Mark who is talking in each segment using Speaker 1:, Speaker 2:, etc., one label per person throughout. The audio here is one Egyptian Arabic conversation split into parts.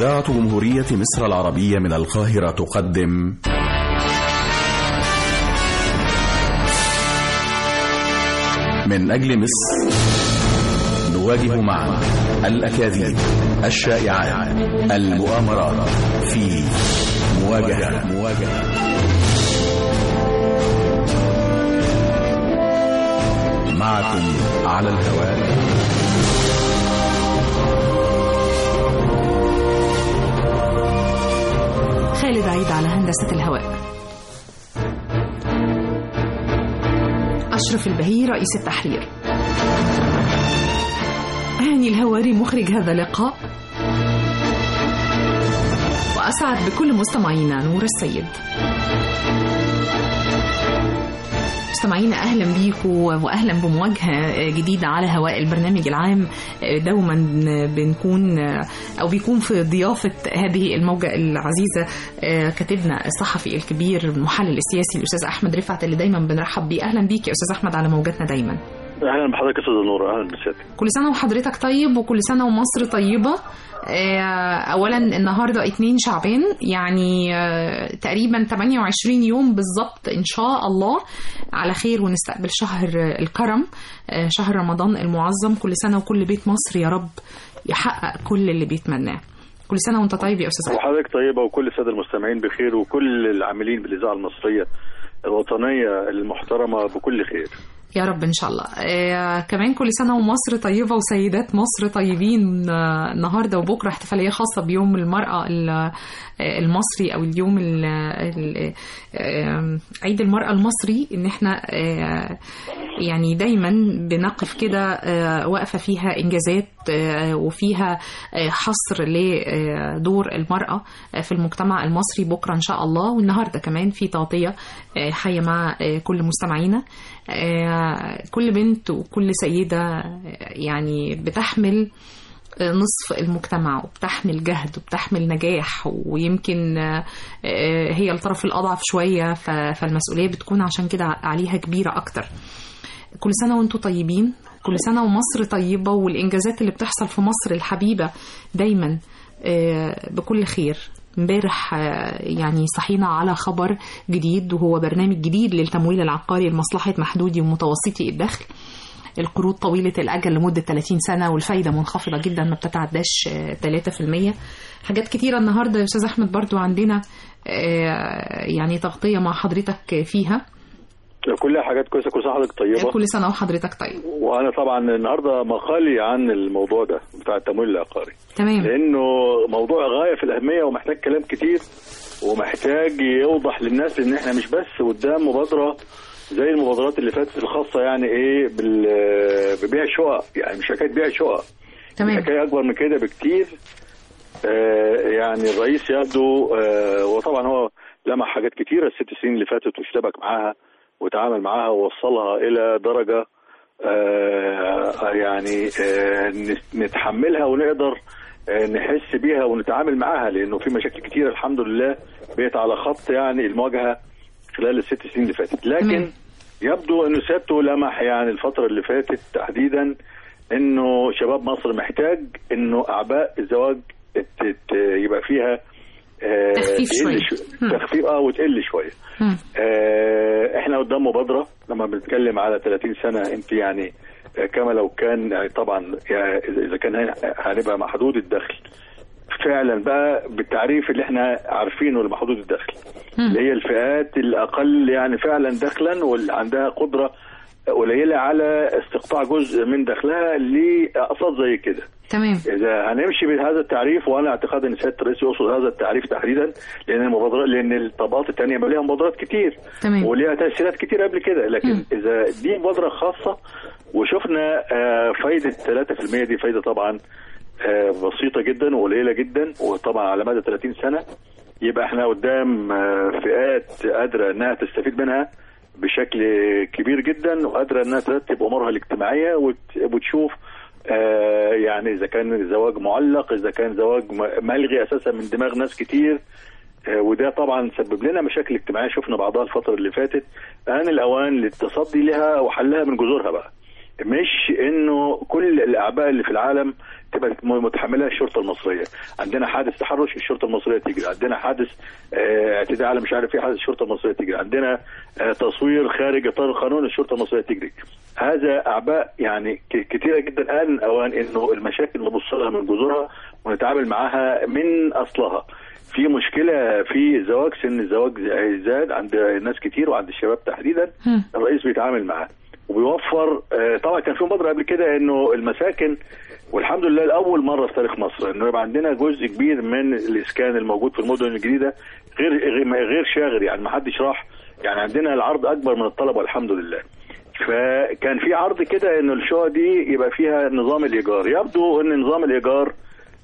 Speaker 1: إذاعة جمهورية مصر العربية من القاهرة تقدم من أجل مصر نواجه معا الأكاذيب الشائعات المؤامرات في مواجهة مواجهة معكم على الهواء
Speaker 2: خالد عيد على هندسة الهواء أشرف البهي رئيس التحرير هاني الهواري مخرج هذا اللقاء وأسعد بكل مستمعينا نور السيد مستمعينا اهلا بيكم واهلا بمواجهه جديده على هواء البرنامج العام دوما بنكون او بيكون في ضيافه هذه الموجه العزيزه كاتبنا الصحفي الكبير المحلل السياسي الاستاذ احمد رفعت اللي دايما بنرحب بيه اهلا بيك يا استاذ احمد على موجاتنا دايما
Speaker 3: اهلا بحضرتك يا استاذ نور اهلا بسيادتك
Speaker 2: كل سنه وحضرتك طيب وكل سنه ومصر طيبه اولا النهارده 2 شعبان يعني تقريبا 28 يوم بالظبط ان شاء الله على خير ونستقبل شهر الكرم شهر رمضان المعظم كل سنه وكل بيت مصر يا رب يحقق كل اللي بيتمناه كل سنه وانت طيب يا استاذ
Speaker 3: وحضرتك طيبه وكل الساده المستمعين بخير وكل العاملين بالاذاعه المصريه الوطنيه المحترمه بكل خير
Speaker 2: يا رب ان شاء الله آه كمان كل سنه ومصر طيبه وسيدات مصر طيبين آه النهارده وبكره احتفاليه خاصه بيوم المراه المصري او اليوم ال ال آه عيد المراه المصري ان احنا آه يعني دايما بنقف كده آه واقفه فيها انجازات آه وفيها آه حصر لدور المراه في المجتمع المصري بكره ان شاء الله والنهارده كمان في تغطيه آه حيه مع آه كل مستمعينا كل بنت وكل سيدة يعني بتحمل نصف المجتمع وبتحمل جهد وبتحمل نجاح ويمكن هي الطرف الأضعف شوية فالمسؤولية بتكون عشان كده عليها كبيرة أكتر كل سنة وانتم طيبين كل سنة ومصر طيبة والإنجازات اللي بتحصل في مصر الحبيبة دايما بكل خير امبارح يعني صحينا على خبر جديد وهو برنامج جديد للتمويل العقاري لمصلحة محدودي ومتوسطي الدخل القروض طويلة الأجل لمدة 30 سنة والفايدة منخفضة جدا ما بتتعداش 3% حاجات كتيرة النهاردة يا أستاذ أحمد برضو عندنا يعني تغطية مع حضرتك فيها
Speaker 3: كلها حاجات كويسه كل سنه وحضرتك طيبه
Speaker 2: كل سنه وحضرتك طيب
Speaker 3: وانا طبعا النهارده مقالي عن الموضوع ده بتاع التمويل العقاري
Speaker 2: تمام
Speaker 3: لانه موضوع غايه في الاهميه ومحتاج كلام كتير ومحتاج يوضح للناس ان احنا مش بس قدام مبادره زي المبادرات اللي فاتت الخاصه يعني ايه ببيع شقق يعني مش حكايه بيع شقق
Speaker 2: تمام
Speaker 3: حكايه اكبر من كده بكتير آه يعني الرئيس يبدو آه وطبعا هو لمح حاجات كتيره الست سنين اللي فاتت واشتبك معاها وتعامل معاها ووصلها الى درجه آه يعني آه نتحملها ونقدر آه نحس بيها ونتعامل معاها لانه في مشاكل كتيره الحمد لله بقت على خط يعني المواجهه خلال الست سنين اللي فاتت لكن يبدو انه سيادته لمح يعني الفتره اللي فاتت تحديدا انه شباب مصر محتاج انه اعباء الزواج يبقى فيها
Speaker 2: تخفيف شويه
Speaker 3: تخفيف اه وتقل شويه آه احنا قدام مبادره لما بنتكلم على 30 سنه انت يعني كما لو كان يعني طبعا يعني اذا كان هنبقى محدود الدخل فعلا بقى بالتعريف اللي احنا عارفينه لمحدود الدخل اللي هي الفئات الاقل يعني فعلا دخلا واللي عندها قدره قليله على استقطاع جزء من دخلها لاقساط زي كده
Speaker 2: تمام
Speaker 3: اذا هنمشي بهذا التعريف وانا اعتقاد ان سياده الرئيس يقصد هذا التعريف تحديدا لان المبادرات لان الطبقات الثانيه ليها مبادرات كتير
Speaker 2: تمام
Speaker 3: وليها تاثيرات كتير قبل كده لكن
Speaker 2: مم.
Speaker 3: اذا دي مبادره خاصه وشفنا آه، فايده 3% دي فايده طبعا آه، بسيطه جدا وقليله جدا وطبعا على مدى 30 سنه يبقى احنا قدام آه، فئات قادره انها تستفيد منها بشكل كبير جدا وقادره انها ترتب امورها الاجتماعيه وت- وتشوف آه، يعني اذا كان زواج معلق اذا كان زواج م- ملغي اساسا من دماغ ناس كتير آه، وده طبعا سبب لنا مشاكل اجتماعيه شفنا بعضها الفتره اللي فاتت ان الاوان للتصدي لها وحلها من جذورها بقى مش انه كل الاعباء اللي في العالم تبقى م- متحملها الشرطه المصريه عندنا حادث تحرش الشرطه المصريه تجري عندنا حادث آه، اعتداء على مش عارف ايه حادث الشرطه المصريه تجري عندنا آه، تصوير خارج اطار القانون الشرطه المصريه تجري هذا اعباء يعني ك- كتيره جدا ان اوان انه المشاكل نبص لها من جذورها ونتعامل معاها من اصلها في مشكله في زواج سن الزواج زاد عند ناس كتير وعند الشباب تحديدا
Speaker 2: هم.
Speaker 3: الرئيس بيتعامل معاه وبيوفر آه، طبعا كان في مبادره قبل كده انه المساكن والحمد لله لاول مره في تاريخ مصر انه يبقى عندنا جزء كبير من الاسكان الموجود في المدن الجديده غير غير- غير شاغر يعني ما حدش راح يعني عندنا العرض اكبر من الطلب والحمد لله فكان في عرض كده انه الشقق دي يبقى فيها نظام الايجار يبدو ان نظام الايجار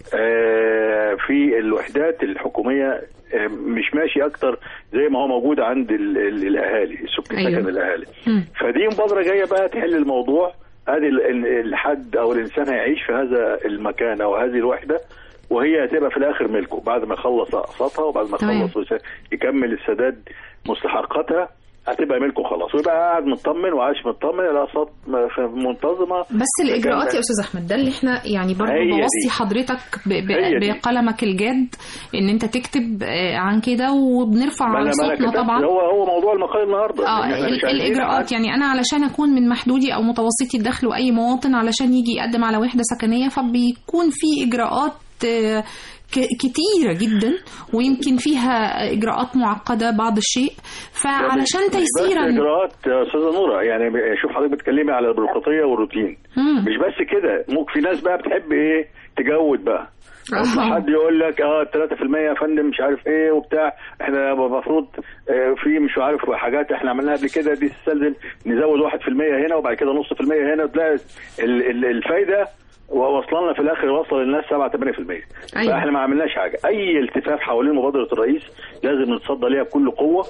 Speaker 3: آه، في الوحدات الحكوميه آه، مش ماشي اكتر زي ما هو موجود عند ال- ال- الاهالي سكن
Speaker 2: أيوة.
Speaker 3: سكن الاهالي
Speaker 2: مم.
Speaker 3: فدي مبادره جايه بقى تحل الموضوع ادي ال- ال- الحد او الانسان هيعيش في هذا المكان او هذه الوحده وهي هتبقى في الاخر ملكه بعد ما يخلص اقساطها وبعد ما
Speaker 2: تمام.
Speaker 3: يخلص وس- يكمل السداد مستحقاتها هتبقى ملكه خلاص ويبقى قاعد مطمن وعايش مطمن الاقساط م- منتظمه
Speaker 2: بس الاجراءات يا استاذ احمد ده اللي احنا يعني برضه
Speaker 3: هي دي.
Speaker 2: بوصي حضرتك ب- ب-
Speaker 3: هي دي.
Speaker 2: بقلمك الجاد ان انت تكتب آه، عن كده وبنرفع
Speaker 3: ما
Speaker 2: على
Speaker 3: أنا- ما أنا
Speaker 2: صوتنا
Speaker 3: كتبت-
Speaker 2: طبعا
Speaker 3: هو هو موضوع المقال النهارده
Speaker 2: اه
Speaker 3: إن إحنا
Speaker 2: ال-
Speaker 3: مش عايزين
Speaker 2: الاجراءات
Speaker 3: حد-
Speaker 2: يعني انا علشان اكون من محدودي او متوسطي الدخل واي مواطن علشان يجي يقدم على وحده سكنيه فبيكون في اجراءات آه، ك- كتيرة جدا ويمكن فيها إجراءات معقدة بعض الشيء فعلشان
Speaker 3: مش بس
Speaker 2: تيسيرا
Speaker 3: اجراءات يا استاذه نوره يعني ب- شوف حضرتك بتتكلمي على البيروقراطيه والروتين
Speaker 2: مم.
Speaker 3: مش بس كده ممكن في ناس بقى بتحب ايه تجود بقى
Speaker 2: آه.
Speaker 3: حد يقول لك اه 3% يا فندم مش عارف ايه وبتاع احنا المفروض آه، في مش عارف حاجات احنا عملناها قبل كده دي تستلزم نزود 1% هنا وبعد كده نص في المية هنا وتلاقي ال- ال- الفايده وصلنا لنا في الاخر وصل للناس 7 8%
Speaker 2: أيوة.
Speaker 3: فاحنا ما عملناش حاجه اي التفاف حوالين مبادره الرئيس لازم نتصدى ليها بكل قوه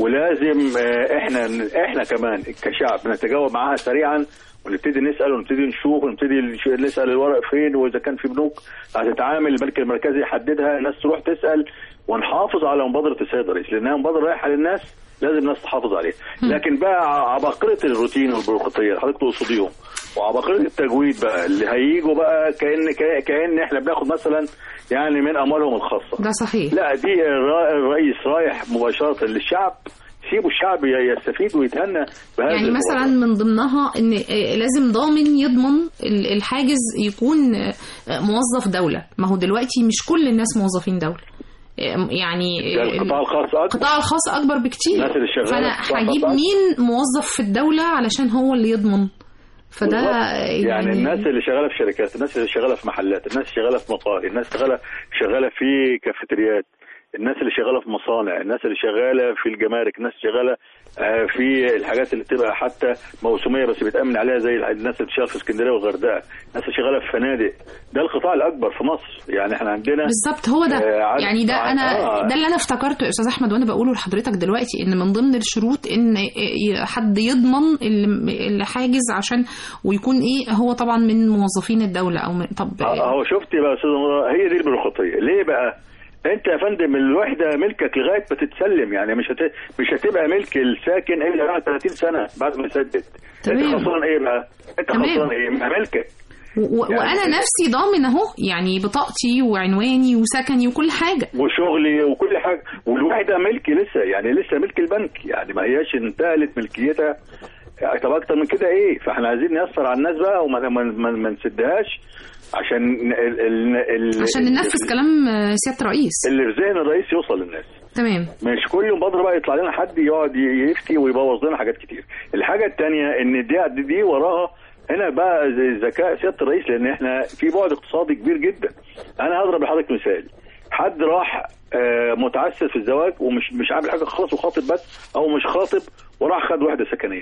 Speaker 3: ولازم آه، احنا احنا كمان كشعب نتجاوب معاها سريعا ونبتدي نسال ونبتدي نشوف ونبتدي نش- نسال الورق فين واذا كان في بنوك هتتعامل البنك المركزي يحددها الناس تروح تسال ونحافظ على مبادره السيد الرئيس لانها مبادره رايحه للناس لازم الناس تحافظ عليها لكن بقى ع- عباقره الروتين والبيروقراطيه اللي حضرتك تقصديهم وعباقره التجويد بقى اللي هيجوا بقى كان كأن- كان احنا بناخد مثلا يعني من اموالهم الخاصه
Speaker 2: ده صحيح
Speaker 3: لا دي الر- الرئيس رايح مباشره للشعب سيبوا الشعب ي- يستفيد ويتهنى بهذا
Speaker 2: يعني
Speaker 3: الموضوع.
Speaker 2: مثلا من ضمنها ان آه، لازم ضامن يضمن ال- الحاجز يكون آه، موظف دولة ما هو دلوقتي مش كل الناس موظفين دولة آه، يعني
Speaker 3: ده
Speaker 2: آه،
Speaker 3: القطاع الخاص اكتر
Speaker 2: القطاع الخاص اكبر بكتير
Speaker 3: الناس اللي شغالة
Speaker 2: فانا
Speaker 3: في القطاع
Speaker 2: هجيب
Speaker 3: الخاص
Speaker 2: مين موظف في الدولة علشان هو اللي يضمن فده
Speaker 3: بالظبط.
Speaker 2: يعني,
Speaker 3: يعني الناس اللي شغاله في شركات الناس اللي شغاله في محلات الناس اللي شغاله في مقاهي الناس اللي شغاله شغاله في كافيتريات الناس اللي شغاله في مصانع الناس اللي شغاله في الجمارك الناس اللي شغاله آه، في الحاجات اللي بتبقى حتى موسميه بس بيتامن عليها زي الناس اللي بتشتغل في اسكندريه والغردقه الناس اللي شغاله في فنادق ده القطاع الاكبر في مصر يعني احنا عندنا
Speaker 2: بالظبط هو ده
Speaker 3: آه، عدد-
Speaker 2: يعني ده
Speaker 3: آه،
Speaker 2: انا
Speaker 3: آه.
Speaker 2: ده اللي انا افتكرته يا استاذ احمد وانا بقوله لحضرتك دلوقتي ان من ضمن الشروط ان ي- حد يضمن ال- الحاجز عشان ويكون ايه هو طبعا من موظفين الدوله او من طب
Speaker 3: اه هو شفتي بقى يا استاذ نور، هي دي البيروقراطيه ليه بقى انت يا فندم الوحده ملكك لغايه ما تتسلم يعني مش هت... مش هتبقى ملك الساكن الا بعد 30 سنه بعد ما يسدد
Speaker 2: تمام.
Speaker 3: انت خسران ايه بقى انت
Speaker 2: تمام.
Speaker 3: خسران ايه ما ملكك
Speaker 2: و- و-
Speaker 3: يعني-
Speaker 2: وانا نفسي ضامن اهو يعني بطاقتي وعنواني وسكني وكل حاجه
Speaker 3: وشغلي وكل حاجه والوحده ملكي لسه يعني لسه ملك البنك يعني ما هياش انتقلت ملكيتها يعني طب اكتر من كده ايه فاحنا عايزين نيسر على الناس بقى وما ما, ما, ما نسدهاش عشان ال... ال... ال...
Speaker 2: عشان ننفذ كلام آه، سياده الرئيس
Speaker 3: اللي في ذهن الرئيس يوصل للناس
Speaker 2: تمام
Speaker 3: مش كل مبادره بقى يطلع لنا حد يقعد ي- يفتي ويبوظ لنا حاجات كتير الحاجه الثانيه ان دي دي وراها هنا بقى زي ذكاء سياده الرئيس لان احنا في بعد اقتصادي كبير جدا انا هضرب لحضرتك مثال حد راح آه، متعسر في الزواج ومش مش عامل حاجه خالص وخاطب بس او مش خاطب وراح خد وحده سكنيه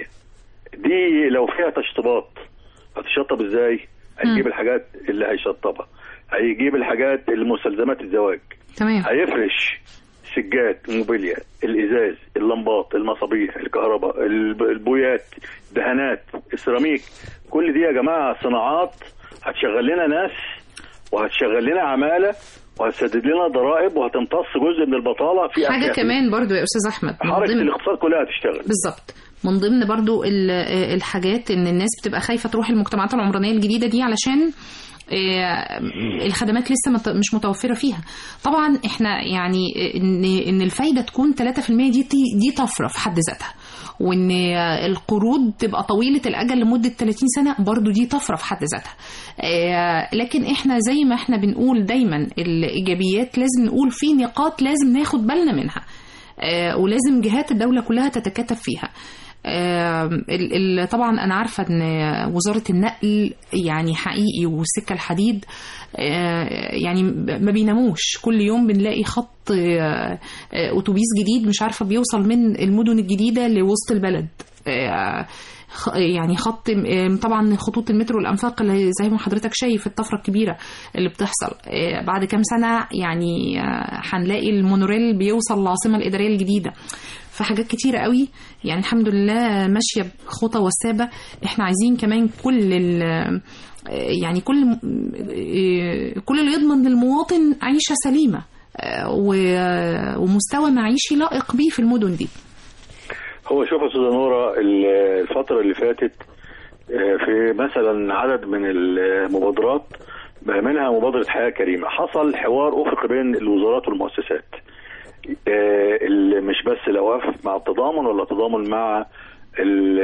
Speaker 3: دي لو فيها تشطيبات هتشطب ازاي هيجيب الحاجات اللي هيشطبها هيجيب الحاجات اللي مستلزمات الزواج
Speaker 2: تمام
Speaker 3: هيفرش سجاد موبيليا الازاز اللمبات المصابيح الكهرباء الب- البويات دهانات السيراميك كل دي يا جماعه صناعات هتشغل لنا ناس وهتشغل لنا عماله وهتسدد لنا ضرائب وهتمتص جزء من البطاله في
Speaker 2: حاجه
Speaker 3: أشياء.
Speaker 2: كمان برضو يا استاذ احمد من
Speaker 3: حركه
Speaker 2: ضمن-
Speaker 3: الاقتصاد كلها هتشتغل
Speaker 2: بالظبط من ضمن برضو ال- الحاجات ان الناس بتبقى خايفه تروح المجتمعات العمرانيه الجديده دي علشان آه، الخدمات لسه مت- مش متوفره فيها طبعا احنا يعني ان ان الفايده تكون 3% دي دي طفره في حد ذاتها وان القروض تبقى طويله الاجل لمده 30 سنه برضو دي طفره في حد ذاتها آه، لكن احنا زي ما احنا بنقول دايما الايجابيات لازم نقول في نقاط لازم ناخد بالنا منها آه، ولازم جهات الدوله كلها تتكاتف فيها آه، ال- ال- طبعا انا عارفه ان وزاره النقل يعني حقيقي والسكه الحديد آه، يعني ما بيناموش كل يوم بنلاقي خط آه، آه، اتوبيس جديد مش عارفه بيوصل من المدن الجديده لوسط البلد آه، خ- يعني خط آه، طبعا خطوط المترو والانفاق اللي زي ما حضرتك شايف الطفره الكبيره اللي بتحصل آه، بعد كام سنه يعني آه، هنلاقي المونوريل بيوصل العاصمه الاداريه الجديده فحاجات كتيرة قوي يعني الحمد لله ماشية بخطى وسابة احنا عايزين كمان كل ال يعني كل كل اللي يضمن للمواطن عيشة سليمة و- ومستوى معيشي لائق بيه في المدن دي
Speaker 3: هو شوف يا استاذه نوره ال- الفتره اللي فاتت آه، في مثلا عدد من المبادرات منها مبادره حياه كريمه حصل حوار افق بين الوزارات والمؤسسات آه، اللي مش بس الاوقاف مع التضامن ولا التضامن مع ال-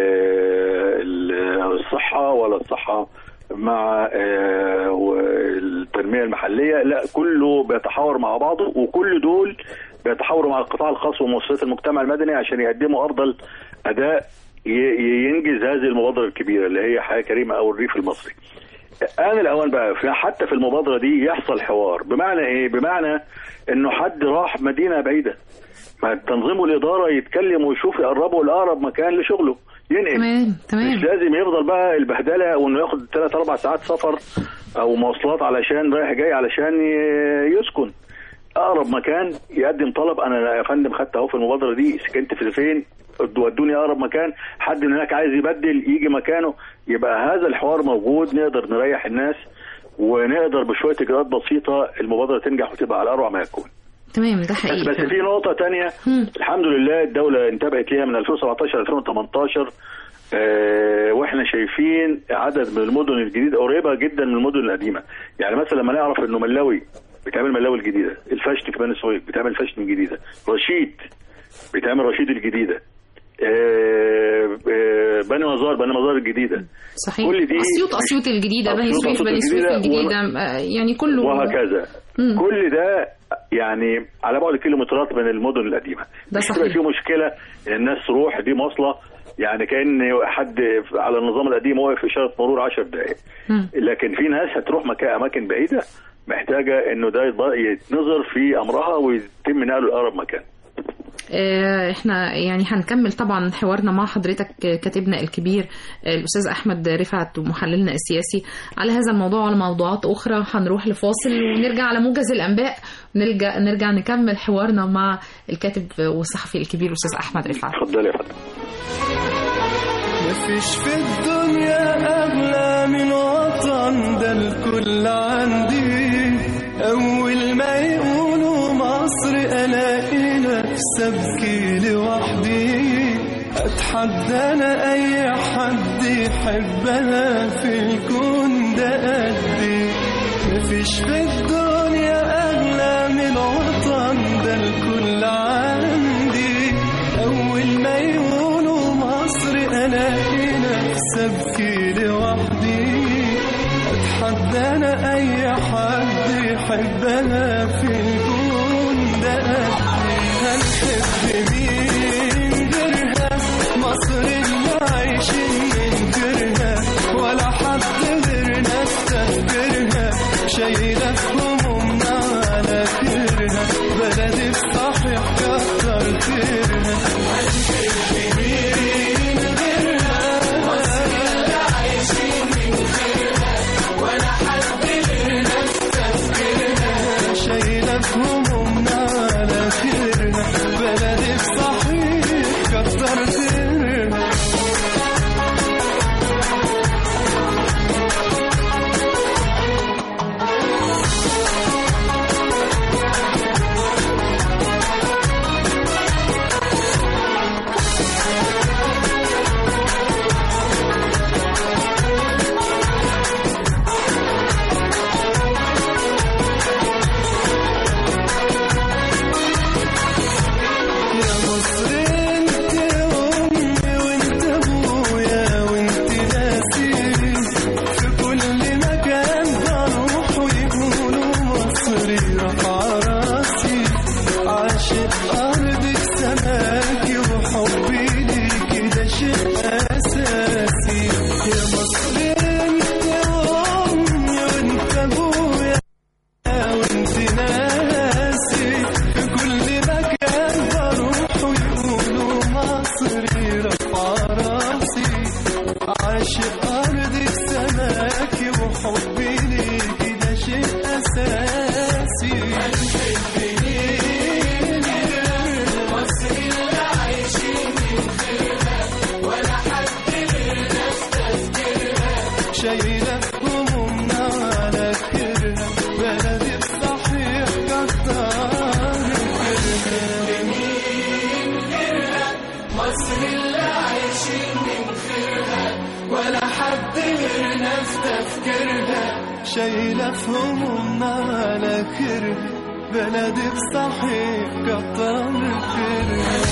Speaker 3: ال- الصحه ولا الصحه مع آه، والتنميه المحليه لا كله بيتحاور مع بعضه وكل دول بيتحاوروا مع القطاع الخاص ومؤسسات المجتمع المدني عشان يقدموا افضل اداء ي- ينجز هذه المبادره الكبيره اللي هي حياه كريمه او الريف المصري. آن الأوان بقى في حتى في المبادرة دي يحصل حوار بمعنى إيه؟ بمعنى إنه حد راح مدينة بعيدة ما التنظيم والإدارة يتكلم ويشوف يقربوا لأقرب مكان لشغله ينقل
Speaker 2: تمام
Speaker 3: مش
Speaker 2: تمام
Speaker 3: لازم يفضل بقى البهدله وانه ياخد ثلاث اربع ساعات سفر او مواصلات علشان رايح جاي علشان ي- يسكن اقرب مكان يقدم طلب انا يا فندم خدت اهو في المبادره دي سكنت في فين ودوني اقرب مكان حد من هناك عايز يبدل يجي مكانه يبقى هذا الحوار موجود نقدر نريح الناس ونقدر بشويه اجراءات بسيطه المبادره تنجح وتبقى على اروع ما يكون
Speaker 2: تمام ده
Speaker 3: بس,
Speaker 2: حقيقي
Speaker 3: بس في نقطة تانية
Speaker 2: مم.
Speaker 3: الحمد لله الدولة انتبهت ليها من 2017 2018 آه واحنا شايفين عدد من المدن الجديدة قريبة جدا من المدن القديمة يعني مثلا لما نعرف انه ملاوي بتعمل ملاوي الجديدة الفشت في بني سويف بتعمل فشت الجديدة رشيد بتعمل رشيد الجديدة آه آه بني مزار بني مزار الجديدة
Speaker 2: صحيح
Speaker 3: كل دي
Speaker 2: اسيوط
Speaker 3: مش-
Speaker 2: اسيوط الجديده بني
Speaker 3: أسيوط،
Speaker 2: سويف
Speaker 3: أسيوط
Speaker 2: بني سويف
Speaker 3: الجديدة
Speaker 2: الجديده آه، يعني كله
Speaker 3: وهكذا
Speaker 2: مم.
Speaker 3: كل ده يعني على بعد كيلومترات من المدن القديمه
Speaker 2: ده
Speaker 3: مش
Speaker 2: صحيح.
Speaker 3: هيبقى فيه مشكله ان الناس تروح دي مواصله يعني كان حد على النظام القديم واقف في اشاره مرور 10 دقائق
Speaker 2: مم.
Speaker 3: لكن في ناس هتروح مكان اماكن بعيده محتاجه انه ده يتب- يتنظر في امرها ويتم نقله لاقرب مكان
Speaker 2: آه، احنا يعني هنكمل طبعا حوارنا مع حضرتك آه، كاتبنا الكبير آه، الاستاذ احمد رفعت ومحللنا السياسي على هذا الموضوع وعلى موضوعات اخرى هنروح لفاصل ونرجع على موجز الانباء نرجع نرجع نكمل حوارنا مع الكاتب والصحفي الكبير الاستاذ احمد رفعت
Speaker 3: اتفضل يا فندم
Speaker 4: مفيش في الدنيا أغلى من وطن ده الكل عندي أول ما يقولوا مصر ألاقي نفسي أبكي لوحدي أتحدى أنا أي حد يحبها في الكون ده قدي مفيش في الدنيا أغلى من وطن ده الكل عندي أول ما يقولوا مصر ألاقي نفسي أبكي لوحدي أتحدى أنا أي حد يحبها في الكون ده قدي هنحب مين غيرها مصر اللي عايشين من غيرها ولا حد غيرنا استذكرها شايلة همومنا على كرها بلدي الصحيح كتر خيرها هنحب مين غيرها مصر اللي عايشين من غيرها ولا حد غيرنا استذكرها شايلة تفكيرها شايلة في همومنا على خيرها بلدي بصحيح كتر خيرها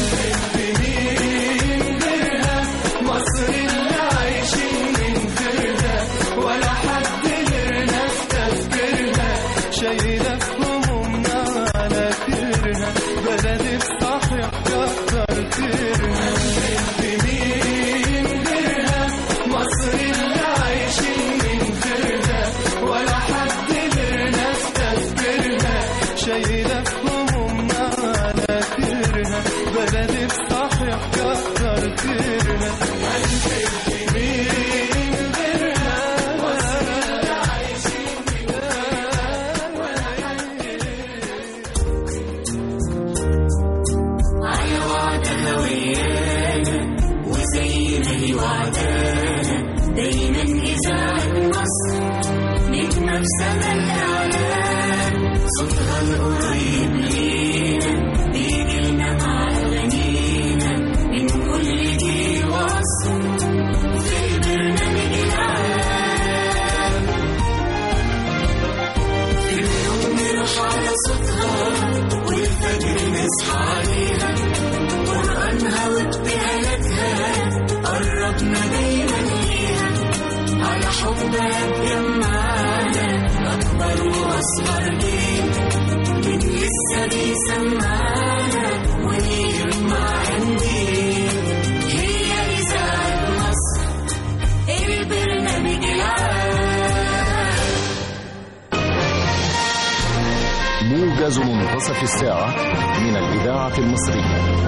Speaker 4: مين غيرها مصر اللي عايشين من غيرها ولا حد غيرنا في تفكيرها شايلة في همومنا على خيرها بلدي بصحيح كتر خيرها مين غيرها مصر اللي عايشين من غيرها ولا حد غيرنا في تفكيرها شايلة في همومنا على خيرها بلدي بصحيح كتر خيرها مين غيرها مصر اللي عايشين
Speaker 5: على وعدها ويانا وزي ما هي وعدانا دايما إذاعة مصر نجمة في سما الإعلام صوتها القريب لينا بيجي لنا مع أغانينا من كل جيل وعصر في البرنامج العام في اليوم نروح على صوتها والفجر نصحى عليها قرآنها وابتهالاتها قربنا دايما ليها على حبها اتجمعنا أكبر وأصغر جيل من لسه بيسمعنا ونجمع قنديل هي إذاعة مصر البرنامج العام
Speaker 6: موجز منتصف الساعة من الإذاعة المصرية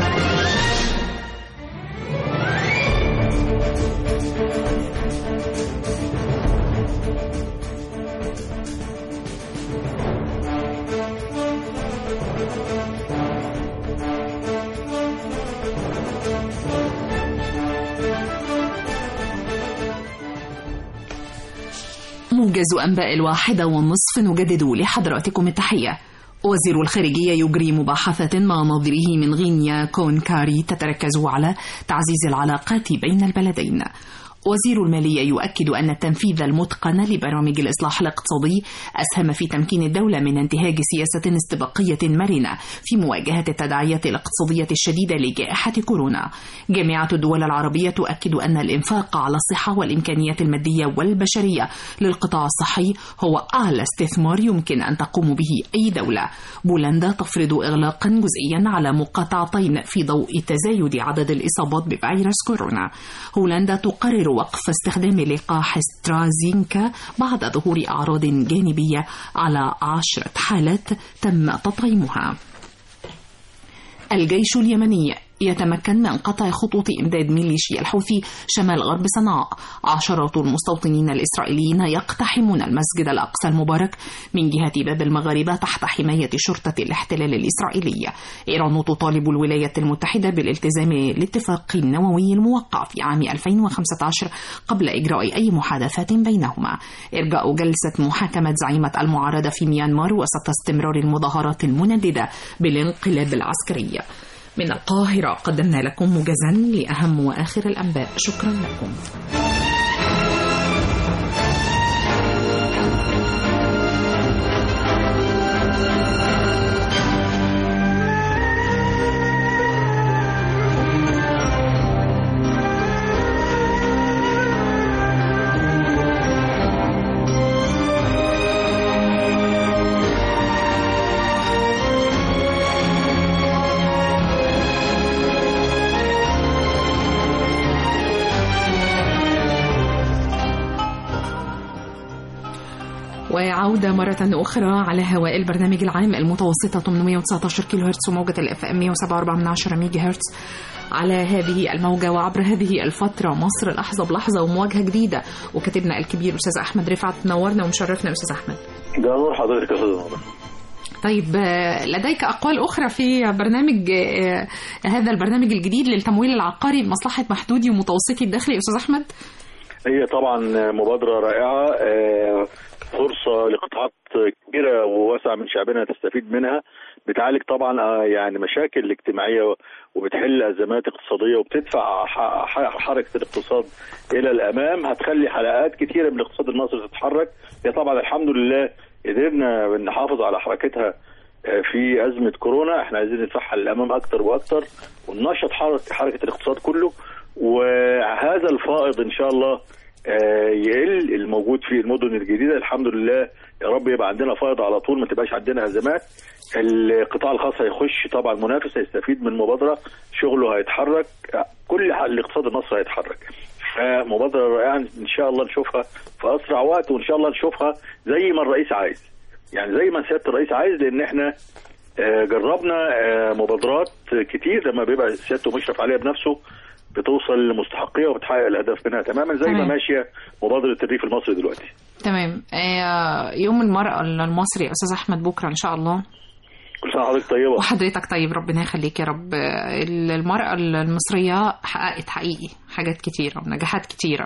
Speaker 2: موجز أنباء الواحدة والنصف نجدد لحضراتكم التحية وزير الخارجية يجري مباحثة مع نظيره من غينيا كونكاري تتركز على تعزيز العلاقات بين البلدين وزير المالية يؤكد أن التنفيذ المتقن لبرامج الإصلاح الاقتصادي أسهم في تمكين الدولة من انتهاج سياسة استباقية مرنة في مواجهة التداعيات الاقتصادية الشديدة لجائحة كورونا. جامعة الدول العربية تؤكد أن الإنفاق على الصحة والإمكانيات المادية والبشرية للقطاع الصحي هو أعلى استثمار يمكن أن تقوم به أي دولة. بولندا تفرض إغلاقا جزئيا على مقاطعتين في ضوء تزايد عدد الإصابات بفيروس كورونا. هولندا تقرر وقف استخدام لقاح سترازينكا بعد ظهور أعراض جانبية على عشرة حالات تم تطعيمها الجيش اليمني يتمكن من قطع خطوط إمداد ميليشيا الحوثي شمال غرب صنعاء عشرات المستوطنين الإسرائيليين يقتحمون المسجد الأقصى المبارك من جهة باب المغاربة تحت حماية شرطة الاحتلال الإسرائيلية إيران تطالب الولايات المتحدة بالالتزام الاتفاق النووي الموقع في عام 2015 قبل إجراء أي محادثات بينهما إرجاء جلسة محاكمة زعيمة المعارضة في ميانمار وسط استمرار المظاهرات المنددة بالانقلاب العسكري من القاهرة قدمنا لكم موجزا لأهم وآخر الأنباء شكرا لكم وعودة مرة أخرى على هواء البرنامج العام المتوسطة 819 كيلو هرتز وموجة الاف ام 107.4 ميجا هرتز على هذه الموجة وعبر هذه الفترة مصر لحظة بلحظة ومواجهة جديدة وكاتبنا الكبير أستاذ أحمد رفعت نورنا ومشرفنا أستاذ أحمد
Speaker 3: ده نور حضرتك يا استاذ نور
Speaker 2: طيب آه، لديك أقوال أخرى في برنامج آه، هذا البرنامج الجديد للتمويل العقاري بمصلحة محدودي ومتوسطي الدخل يا أستاذ أحمد؟
Speaker 3: هي طبعا مبادرة رائعة آه، فرصة لقطاعات كبيرة وواسعة من شعبنا تستفيد منها بتعالج طبعا آه، يعني مشاكل اجتماعيه وبتحل ازمات اقتصاديه وبتدفع ح- ح- حركه الاقتصاد الى الامام هتخلي حلقات كتيره من الاقتصاد المصري تتحرك هي طبعا الحمد لله قدرنا نحافظ على حركتها آه، في ازمه كورونا احنا عايزين ندفعها للامام اكتر واكتر وننشط حركه حركه الاقتصاد كله وهذا الفائض ان شاء الله آه، يقل الموجود في المدن الجديده الحمد لله يا رب يبقى عندنا فائض على طول ما تبقاش عندنا ازمات القطاع الخاص هيخش طبعا منافس هيستفيد من مبادره شغله هيتحرك كل ح- الاقتصاد المصري هيتحرك فمبادره رائعه ان شاء الله نشوفها في اسرع وقت وان شاء الله نشوفها زي ما الرئيس عايز يعني زي ما سياده الرئيس عايز لان احنا آه، جربنا آه، مبادرات كتير لما بيبقى سيادته مشرف عليها بنفسه بتوصل لمستحقيها وبتحقق الهدف منها تماما زي ما
Speaker 2: تمام.
Speaker 3: ماشيه مبادره الريف المصري دلوقتي
Speaker 2: تمام آه، يوم المرأة المصري يا أستاذ أحمد بكرة إن شاء الله
Speaker 3: كل سنه وحضرتك طيبه
Speaker 2: وحضرتك طيب ربنا يخليك يا رب آه، المرأة المصرية حققت حقيقي حاجات كتيرة ونجاحات كتيرة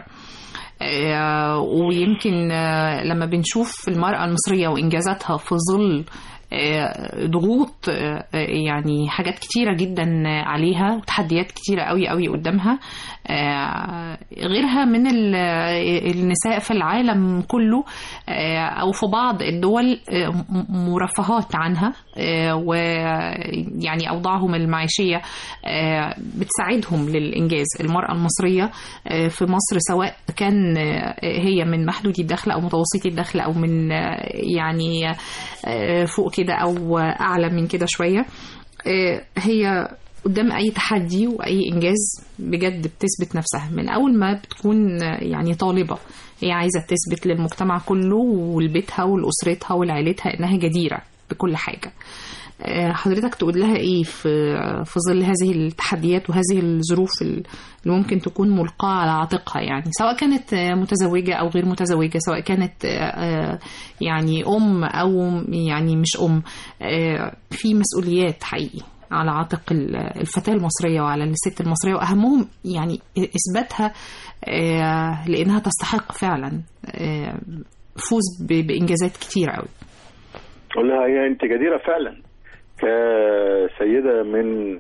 Speaker 2: آه، ويمكن آه، لما بنشوف المرأة المصرية وإنجازاتها في ظل آه، ضغوط آه، يعني حاجات كتيرة جدا عليها وتحديات كتيرة قوي قوي قدامها آه، غيرها من ال- النساء في العالم كله آه، أو في بعض الدول آه، م- مرفهات عنها آه، ويعني أوضاعهم المعيشية آه، بتساعدهم للإنجاز المرأة المصرية آه، في مصر سواء كان آه، هي من محدودي الدخل أو متوسطي الدخل أو من آه، يعني آه، فوق كده أو أعلى من كده شوية آه، هي قدام اي تحدي واي انجاز بجد بتثبت نفسها من اول ما بتكون آه، يعني طالبه هي عايزه تثبت للمجتمع كله ولبيتها ولاسرتها ولعيلتها انها جديره بكل حاجه آه، حضرتك تقول لها ايه في في ظل هذه التحديات وهذه الظروف اللي ممكن تكون ملقاه على عاتقها يعني سواء كانت آه، متزوجه او غير متزوجه سواء كانت آه، آه، يعني ام او يعني مش ام آه، في مسؤوليات حقيقي على عاتق ال- الفتاة المصرية وعلى الست المصرية وأهمهم يعني إثباتها آه، لأنها تستحق فعلا آه، فوز ب- بإنجازات كتير قوي
Speaker 3: قول لها هي انت جديره فعلا كسيده من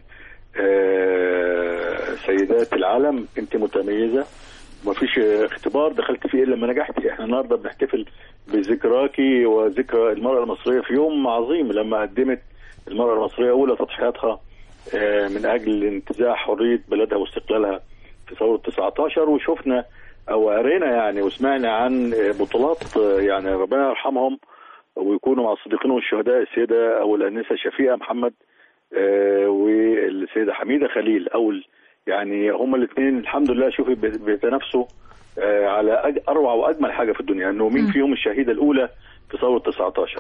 Speaker 3: آه، سيدات العالم انت متميزه ومفيش اختبار دخلت فيه الا لما نجحتي احنا النهارده بنحتفل بذكراكي وذكرى المراه المصريه في يوم عظيم لما قدمت المراه المصريه اولى تضحياتها آه، من اجل انتزاع حريه بلدها واستقلالها في ثوره 19 وشفنا او قرينا يعني وسمعنا عن آه، بطولات آه، يعني ربنا يرحمهم ويكونوا مع الصديقين والشهداء السيده او الانسه شفيقه محمد آه، والسيده حميده خليل اول يعني هما الاثنين الحمد لله شوفي بي- بيتنافسوا آه، على أج- اروع واجمل حاجه في الدنيا انه مين
Speaker 2: مم.
Speaker 3: فيهم الشهيده الاولى في ثوره 19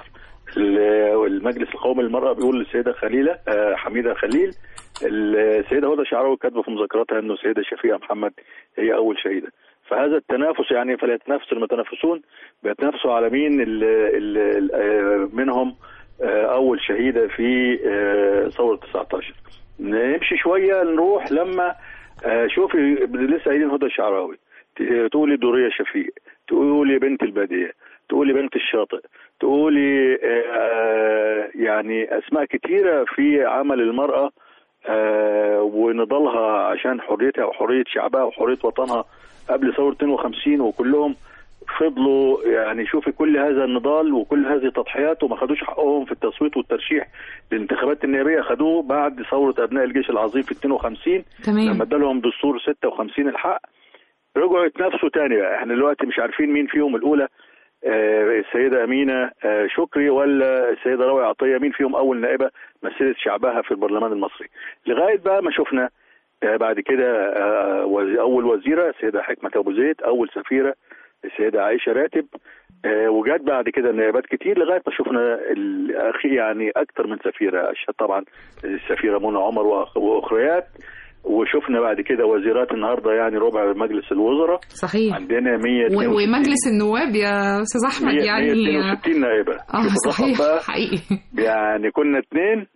Speaker 3: ال- المجلس القومي للمراه بيقول للسيده خليله آه، حميده خليل السيده هدى شعراوي كاتبه في مذكراتها انه السيده شفيقه محمد هي اول شهيده فهذا التنافس يعني فليتنافس المتنافسون بيتنافسوا على مين ال ال ال منهم آه، اول شهيده في آه، ثوره 19 نمشي شويه نروح لما آه، شوفي لسه قايلين هدى الشعراوي ت- تقولي دوريه شفيق تقولي بنت الباديه تقولي بنت الشاطئ تقولي آه، يعني اسماء كتيره في عمل المراه آه، ونضالها عشان حريتها وحريه شعبها وحريه وطنها قبل ثوره 52 وكلهم فضلوا يعني شوفي كل هذا النضال وكل هذه التضحيات وما خدوش حقهم في التصويت والترشيح للانتخابات النيابيه خدوه بعد ثوره ابناء الجيش العظيم في 52
Speaker 2: تمام
Speaker 3: لما ادالهم دستور 56 الحق رجعوا يتنافسوا تاني بقى احنا دلوقتي مش عارفين مين فيهم الاولى آه، السيده امينه آه، شكري ولا السيده راوية عطيه مين فيهم اول نائبه مثلت شعبها في البرلمان المصري لغايه بقى ما شفنا آه، بعد كده آه، وز- اول وزيره السيده حكمه ابو زيد اول سفيره السيده عائشه راتب آه، وجات بعد كده نائبات كتير لغايه ما شفنا الاخي يعني اكثر من سفيره اشهد طبعا السفيره منى عمر وأخ- واخريات وشفنا بعد كده وزيرات النهارده يعني ربع مجلس الوزراء
Speaker 2: صحيح
Speaker 3: عندنا
Speaker 2: و-
Speaker 3: 162
Speaker 2: ومجلس النواب يا أستاذ أحمد يعني
Speaker 3: 162 نائبه
Speaker 2: اه
Speaker 3: شوف الرقم
Speaker 2: صحيح
Speaker 3: بقى
Speaker 2: حقيقي
Speaker 3: يعني كنا اثنين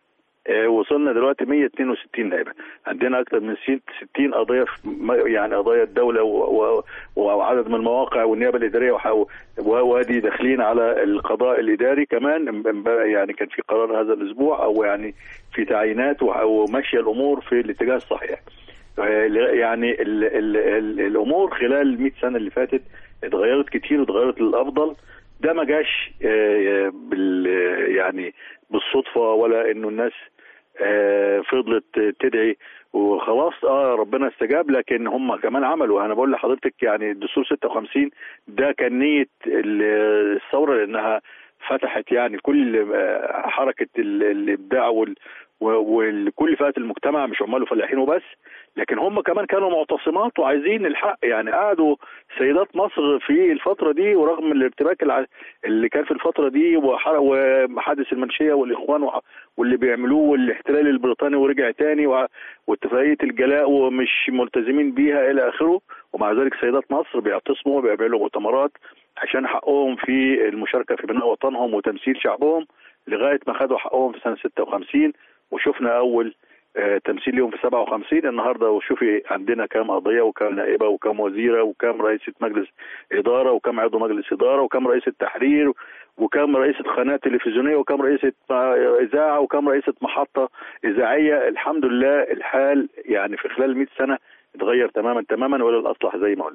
Speaker 3: آه، وصلنا دلوقتي 162 نائبه عندنا اكثر من 60 قضيه في م- يعني قضايا الدوله و- و- وعدد من المواقع والنيابه الاداريه وح- و- وادي داخلين على القضاء الاداري كمان ام- ام- يعني كان في قرار هذا الاسبوع او يعني في تعيينات وح- وماشيه الامور في الاتجاه الصحيح آه، يعني ال ال ال الامور خلال 100 سنه اللي فاتت اتغيرت كتير واتغيرت للافضل ده ما جاش آه، بال يعني بالصدفه ولا انه الناس آه، فضلت تدعي وخلاص اه ربنا استجاب لكن هم كمان عملوا انا بقول لحضرتك يعني الدستور 56 ده كان نيه ال- الثوره لانها فتحت يعني كل آه، حركه ال- الابداع وال و- وكل فئات المجتمع مش عمال وفلاحين وبس لكن هم كمان كانوا معتصمات وعايزين الحق يعني قعدوا سيدات مصر في الفتره دي ورغم الارتباك الع- اللي كان في الفتره دي وح- وحادث المنشيه والاخوان وح- واللي بيعملوه والاحتلال البريطاني ورجع تاني وع- واتفاقيه الجلاء ومش ملتزمين بيها الى اخره ومع ذلك سيدات مصر بيعتصموا وبيعملوا مؤتمرات عشان حقهم في المشاركه في بناء وطنهم وتمثيل شعبهم لغايه ما خدوا حقهم في سنه 56 وشفنا اول آه، تمثيل ليهم في 57 النهارده وشوفي عندنا كام قضيه وكام نائبه وكام وزيره وكام رئيسه مجلس اداره وكام عضو مجلس اداره وكام رئيسه تحرير وكام رئيسه قناه تلفزيونيه وكام رئيسه آه، اذاعه وكام رئيسه محطه اذاعيه الحمد لله الحال يعني في خلال 100 سنه اتغير تماما تماما ولا الاصلح زي ما قلنا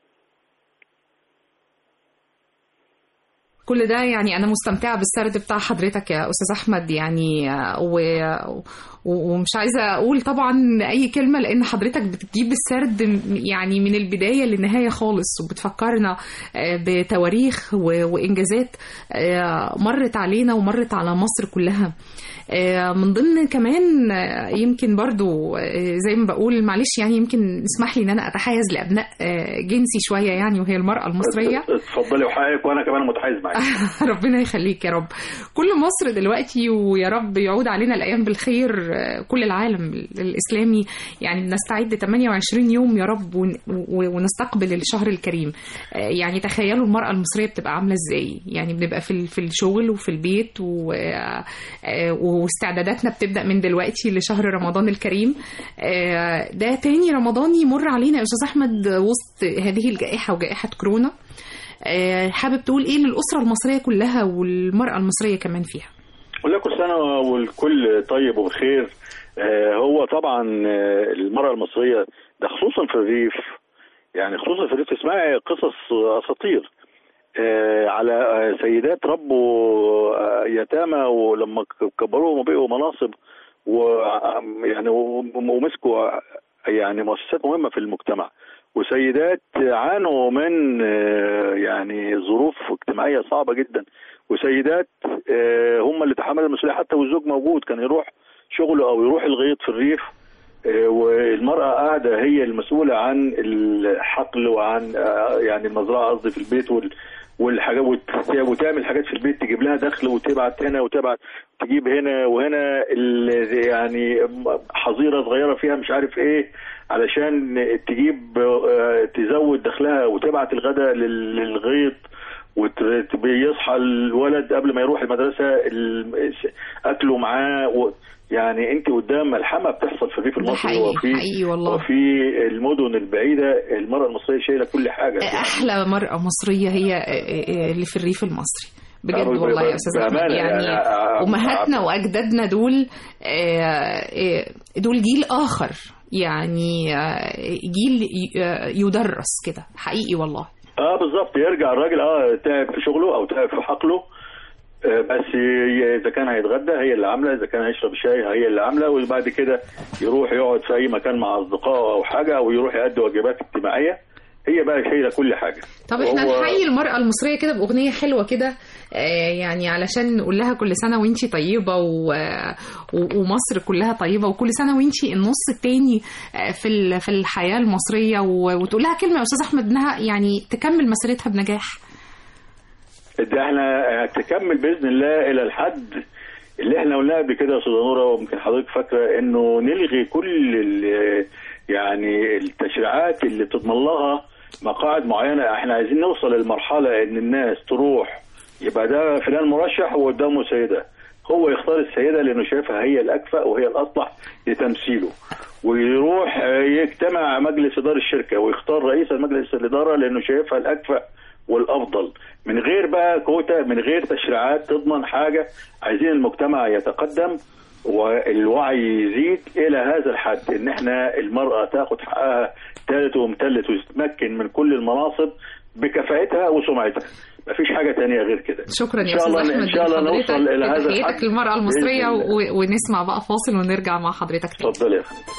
Speaker 2: كل ده يعني انا مستمتعه بالسرد بتاع حضرتك يا استاذ احمد يعني آه، و... و- ومش عايزه اقول طبعا اي كلمه لان حضرتك بتجيب السرد م- يعني من البدايه للنهايه خالص وبتفكرنا آه، بتواريخ و... وانجازات آه، مرت علينا ومرت على مصر كلها آه، من ضمن كمان آه، يمكن برضو آه، زي ما بقول معلش يعني يمكن اسمح لي ان انا اتحيز لابناء آه، جنسي شويه يعني وهي المراه المصريه
Speaker 3: اتفضلي وحقك وانا كمان متحيز معاك
Speaker 2: ربنا يخليك يا رب كل مصر دلوقتي ويا رب يعود علينا الايام بالخير آه، كل العالم الاسلامي يعني بنستعد 28 يوم يا رب ون- و- ونستقبل الشهر الكريم آه، يعني تخيلوا المراه المصريه بتبقى عامله ازاي يعني بنبقى في ال- في الشغل وفي البيت و- آه، آه، واستعداداتنا بتبدا من دلوقتي لشهر رمضان الكريم آه، ده تاني رمضان يمر علينا يا استاذ احمد وسط هذه الجائحه وجائحه كورونا آه، حابب تقول ايه للاسره المصريه كلها والمراه المصريه كمان فيها
Speaker 3: ولا كل سنه والكل طيب وبخير آه، هو طبعا آه، المراه المصريه ده خصوصا في الريف يعني خصوصا في الريف تسمعي قصص اساطير آه، على آه، سيدات ربوا آه، يتامى ولما ك- كبروهم وبقوا مناصب ويعني ومسكوا يعني مؤسسات مهمه في المجتمع وسيدات عانوا من آه، يعني ظروف اجتماعيه صعبه جدا وسيدات آه، هم اللي تحملوا المسؤوليه حتى والزوج موجود كان يروح شغله او يروح الغيط في الريف آه، والمرأة قاعدة هي المسؤولة عن الحقل وعن آه، يعني المزرعة قصدي في البيت وال والحاجات وت- وتعمل حاجات في البيت تجيب لها دخل وتبعت هنا وتبعت تجيب هنا وهنا ال- يعني حظيره صغيره فيها مش عارف ايه علشان تجيب آه، تزود دخلها وتبعت الغداء لل- للغيط ويصحى الولد قبل ما يروح المدرسه ال- اكله معاه و يعني انت قدام ملحمه بتحصل في الريف
Speaker 2: ده
Speaker 3: المصري
Speaker 2: حقيقي
Speaker 3: وفي
Speaker 2: حقيقي والله
Speaker 3: وفي المدن البعيده المراه المصريه شايله كل حاجه
Speaker 2: احلى مراه مصريه هي آه، آه، اللي في الريف المصري بجد
Speaker 3: آه،
Speaker 2: والله يا استاذ احمد
Speaker 3: بأمانة
Speaker 2: يعني
Speaker 3: يعني، آه،
Speaker 2: امهاتنا واجدادنا دول آه، آه، دول جيل اخر يعني آه، جيل ي- آه، يدرس كده حقيقي والله
Speaker 3: اه بالظبط يرجع الراجل اه تعب في شغله او تعب في حقله آه، بس ي- اذا كان هيتغدى هي اللي عامله اذا كان هيشرب شاي هي اللي عامله وبعد كده يروح يقعد في اي مكان مع اصدقائه او حاجه او يروح يؤدي واجبات اجتماعيه هي بقى شايله كل حاجه
Speaker 2: طب احنا
Speaker 3: وهو-
Speaker 2: نحيي المرأة المصرية كده بأغنية حلوة كده آه، يعني علشان نقول لها كل سنة وانتي طيبة و... و- ومصر كلها طيبة وكل سنة وانتي النص التاني آه، في ال- في الحياة المصرية و... وتقول لها كلمة يا أستاذ أحمد إنها يعني تكمل مسيرتها بنجاح
Speaker 3: ده احنا تكمل باذن الله الى الحد اللي احنا قلناه قبل كده يا استاذه نوره ويمكن حضرتك فاكره انه نلغي كل ال- يعني التشريعات اللي بتضمن لها مقاعد معينه احنا عايزين نوصل للمرحله ان الناس تروح يبقى ده فلان مرشح وقدامه سيده هو يختار السيده لانه شايفها هي الاكفأ وهي الاصلح لتمثيله ويروح آه، يجتمع مجلس اداره الشركه ويختار رئيس مجلس الاداره لانه شايفها الاكفأ والافضل من غير بقى كوتا من غير تشريعات تضمن حاجه عايزين المجتمع يتقدم والوعي يزيد الى هذا الحد ان احنا المراه تاخد حقها تالت ومتلت وتتمكن من كل المناصب بكفاءتها وسمعتها مفيش حاجه تانية غير كده
Speaker 2: شكرا
Speaker 3: إن
Speaker 2: يا
Speaker 3: شاء
Speaker 2: استاذ
Speaker 3: الله-
Speaker 2: احمد
Speaker 3: إن شاء الله
Speaker 2: لحضرتك
Speaker 3: نوصل إلى هذا
Speaker 2: بتحياتك
Speaker 3: الحد
Speaker 2: للمراه المصريه
Speaker 3: بإذن الله.
Speaker 2: و... ونسمع بقى فاصل ونرجع مع حضرتك تاني
Speaker 3: اتفضل يا فندم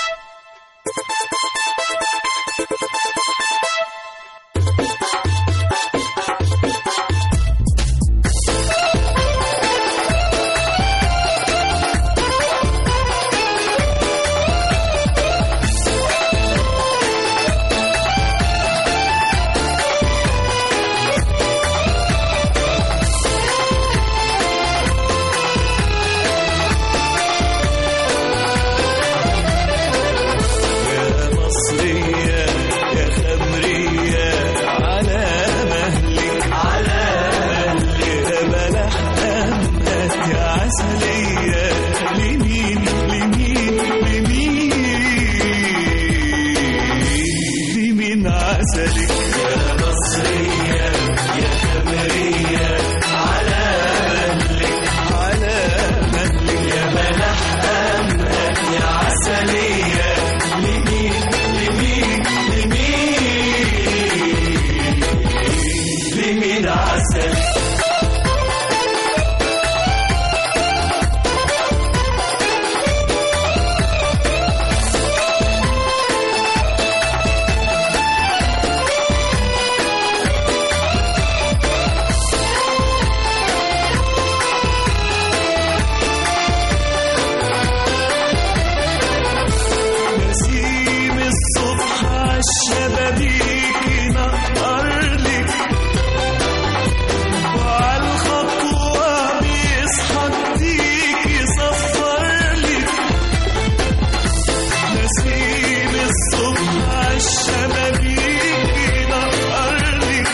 Speaker 4: يا مصرية يا خمرية على مهلك على مهلك يا بلح أمك يا عسلية لمين لمين لمين لمين عسلك يا مصرية يا خمرية على مهلك على مهلك يا بلح أمك يا عسلية لمين لمين لمين لمين عسل نسيم الصبح عالشبابيك ينقر لك وعالخطوة بيصحى جديك يصفر لك نسيم الصبح عالشبابيك ينقر لك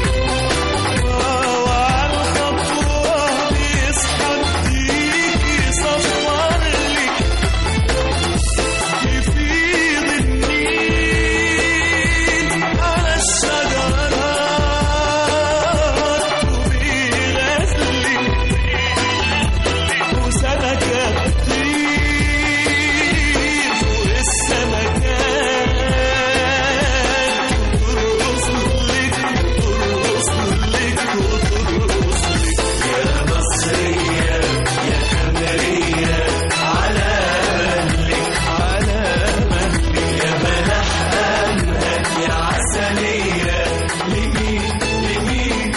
Speaker 4: وعالخطوة بيصحى جديك يصفر لك يفيض النيل على الشجرات وبيغلي وسمكة تطير فوق السمكات وترقص لك ترقص لك وترقص لك يا مصرية يا خمرية على مهلك على مهلك يا بلح أمهك يا عسلية لمين لمين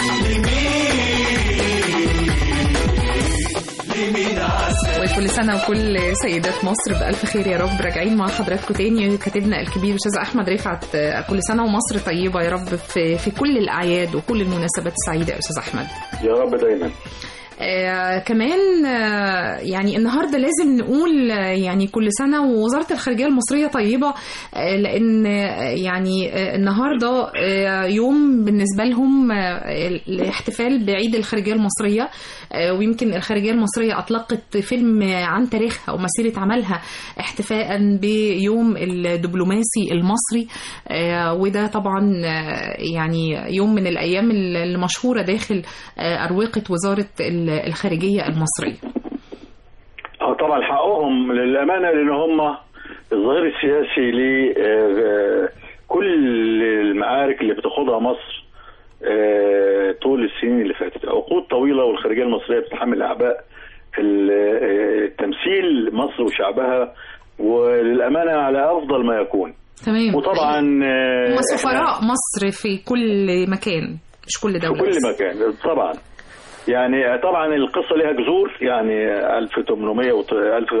Speaker 4: لمين لمين عسل
Speaker 2: وكل سنة وكل سيدات مصر بألف خير يا رب راجعين مع حضراتكم تاني كاتبنا الكبير أستاذ أحمد رفعت آه، كل سنة ومصر طيبة يا رب في, في كل الأعياد وكل المناسبات السعيدة يا أستاذ أحمد
Speaker 3: يا رب دايما
Speaker 2: آه كمان آه يعني النهارده لازم نقول آه يعني كل سنه ووزاره الخارجيه المصريه طيبه آه لان آه يعني آه النهارده آه يوم بالنسبه لهم آه الاحتفال بعيد الخارجيه المصريه آه ويمكن الخارجيه المصريه اطلقت فيلم آه عن تاريخها ومسيره عملها احتفاء بيوم الدبلوماسي المصري آه وده طبعا آه يعني يوم من الايام المشهوره داخل آه اروقه وزاره ال- الخارجيه المصريه
Speaker 3: اه طبعا حقهم للامانه لان هم الظهير السياسي لكل المعارك اللي بتاخدها مصر آه، طول السنين اللي فاتت عقود طويله والخارجيه المصريه بتتحمل اعباء ال- آه، تمثيل مصر وشعبها وللامانه على افضل ما يكون
Speaker 2: تمام
Speaker 3: وطبعا آه،
Speaker 2: هم
Speaker 3: إحنا-
Speaker 2: سفراء مصر في كل مكان مش كل
Speaker 3: في
Speaker 2: دوله
Speaker 3: كل
Speaker 2: بس.
Speaker 3: مكان طبعا يعني طبعا القصه ليها جذور يعني 1800 وت- 1000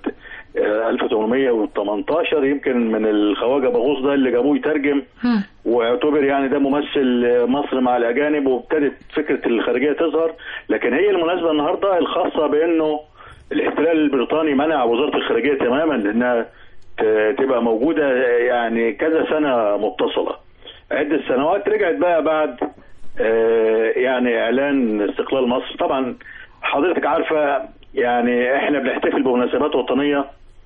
Speaker 3: 1818 يمكن من الخواجه باغوص ده اللي جابوه يترجم
Speaker 2: هم.
Speaker 3: واعتبر يعني ده ممثل مصر مع الاجانب وابتدت فكره الخارجيه تظهر لكن هي المناسبه النهارده الخاصه بانه الاحتلال البريطاني منع وزاره الخارجيه تماما انها ت- تبقى موجوده يعني كذا سنه متصله عده سنوات رجعت بقى بعد آه، يعني اعلان استقلال مصر طبعا حضرتك عارفه يعني احنا بنحتفل بمناسبات وطنيه